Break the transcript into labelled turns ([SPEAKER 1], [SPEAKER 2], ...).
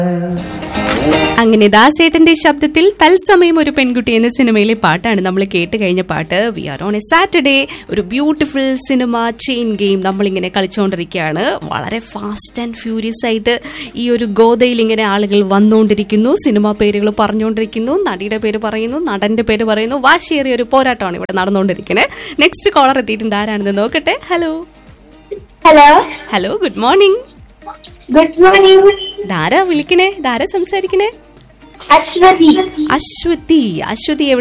[SPEAKER 1] അങ്ങനെ ദാസേട്ടന്റെ ശബ്ദത്തിൽ തത്സമയം ഒരു പെൺകുട്ടി എന്ന സിനിമയിലെ പാട്ടാണ് നമ്മൾ കേട്ട് കഴിഞ്ഞ പാട്ട് we are on a Saturday ഒരു ബ്യൂട്ടിഫുൾ സിനിമ ചെയിൻ ഗെയിം നമ്മളിങ്ങനെ കളിച്ചുകൊണ്ടിരിക്കുകയാണ് വളരെ ഫാസ്റ്റ് ആൻഡ് ഫ്യൂരിയസ് ആയിട്ട് ഈ ഒരു ഗോതയിൽ ഇങ്ങനെ ആളുകൾ വന്നുകൊണ്ടിരിക്കുന്നു സിനിമ പേരുകൾ പറഞ്ഞുകൊണ്ടിരിക്കുന്നു നടിയുടെ പേര് പറയുന്നു നടന്റെ പേര് പറയുന്നു വാശിയേറിയ ഒരു പോരാട്ടമാണ് ഇവിടെ നടന്നുകൊണ്ടിരിക്കുന്നത് നെക്സ്റ്റ് കോളർ എത്തിയിട്ടുണ്ട് ആരാണെന്ന് നോക്കട്ടെ hello
[SPEAKER 2] hello
[SPEAKER 1] hello good morning
[SPEAKER 2] good morning
[SPEAKER 1] Dhara വിളിക്കണേ ധാരാ സംസാരിക്കണേ
[SPEAKER 2] അശ്വതി
[SPEAKER 1] അശ്വതി അശ്വതി എവിടെ